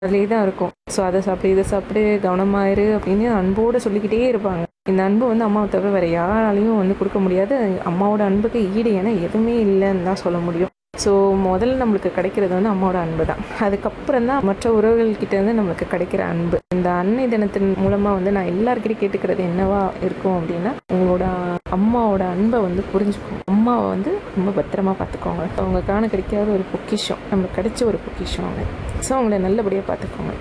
அதிலே தான் இருக்கும் ஸோ அதை சாப்பிடு இதை சாப்பிடு கவனமாயிரு அப்படின்னு அன்போடு சொல்லிக்கிட்டே இருப்பாங்க இந்த அன்பு வந்து அம்மாவை தவிர வேறு யாராலையும் வந்து கொடுக்க முடியாது அம்மாவோட அன்புக்கு ஈடு என எதுவுமே இல்லைன்னு தான் சொல்ல முடியும் ஸோ முதல்ல நம்மளுக்கு கிடைக்கிறது வந்து அம்மாவோட அன்பு தான் அதுக்கப்புறம் தான் மற்ற உறவுகள்கிட்ட இருந்து நம்மளுக்கு கிடைக்கிற அன்பு இந்த அன்னை தினத்தின் மூலமாக வந்து நான் எல்லாருக்கிட்டையும் கேட்டுக்கிறது என்னவா இருக்கும் அப்படின்னா உங்களோட அம்மாவோட அன்பை வந்து புரிஞ்சுக்கோங்க அம்மாவை வந்து ரொம்ப பத்திரமா பார்த்துக்கோங்க அவங்க காண கிடைக்காத ஒரு பொக்கிஷம் நம்மளுக்கு கிடைச்ச ஒரு பொக்கிஷம் அவங்க ஸோ அவங்கள நல்லபடியாக பார்த்துக்கோங்க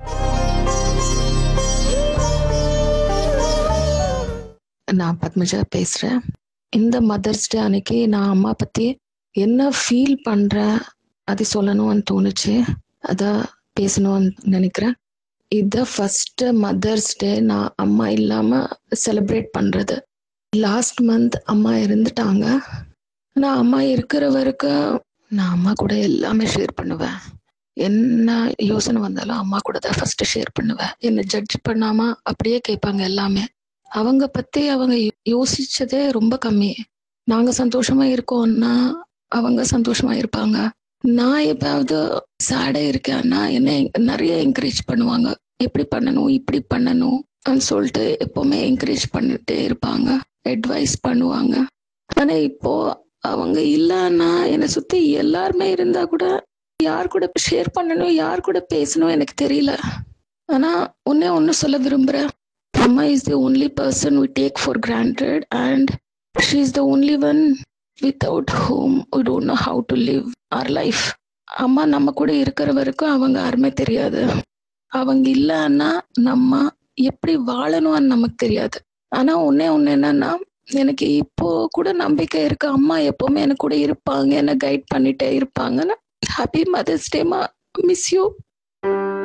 நான் பத்மஜா பேசுறேன் இந்த மதர்ஸ் டே அன்னைக்கு நான் அம்மா பத்தி என்ன ஃபீல் பண்றேன் அது சொல்லணும்னு தோணுச்சு அதான் பேசணும்னு நினைக்கிறேன் இது ஃபர்ஸ்ட் மதர்ஸ் டே நான் அம்மா இல்லாம செலிப்ரேட் பண்றது லாஸ்ட் மந்த் அம்மா இருந்துட்டாங்க நான் அம்மா இருக்கிற வரைக்கும் நான் அம்மா கூட எல்லாமே ஷேர் பண்ணுவேன் என்ன யோசனை வந்தாலும் அம்மா கூட தான் ஃபர்ஸ்ட் ஷேர் பண்ணுவேன் என்னை ஜட்ஜ் பண்ணாம அப்படியே கேட்பாங்க எல்லாமே அவங்க பத்தி அவங்க யோ- யோசிச்சதே ரொம்ப கம்மி நாங்க சந்தோஷமா இருக்கோம்னா அவங்க சந்தோஷமா இருப்பாங்க நான் எப்பாவது சேடா இருக்கேன்னா என்னை நிறைய என்கரேஜ் பண்ணுவாங்க எப்படி பண்ணணும் இப்படி பண்ணணும் அப்படின்னு சொல்லிட்டு எப்பவுமே என்கரேஜ் பண்ணிட்டே இருப்பாங்க அட்வைஸ் பண்ணுவாங்க ஆனா இப்போ அவங்க இல்லைன்னா என்னை சுத்தி எல்லாருமே இருந்தா கூட யார் கூட ஷேர் பண்ணணும் யார் கூட பேசணும் எனக்கு தெரியல ஆனா ஒன்னே ஒன்னு சொல்ல விரும்புறேன் Amma is the only person we take for granted, and she is the only one without whom we don't know how to live our life. அம்மா நம்ம கூட இருக்கிற வரைக்கும் அவங்க யாருமே தெரியாது அவங்க இல்லைன்னா நம்ம எப்படி வாழணும்னு நமக்கு தெரியாது ஆனா ஒன்னே ஒண்ணு என்னன்னா எனக்கு இப்போ கூட நம்பிக்கை இருக்கு அம்மா எப்பவுமே எனக்கு கூட இருப்பாங்க என்ன கைட் பண்ணிட்டே இருப்பாங்கன்னு ஹாப்பி மதர்ஸ் டேமா மிஸ் யூ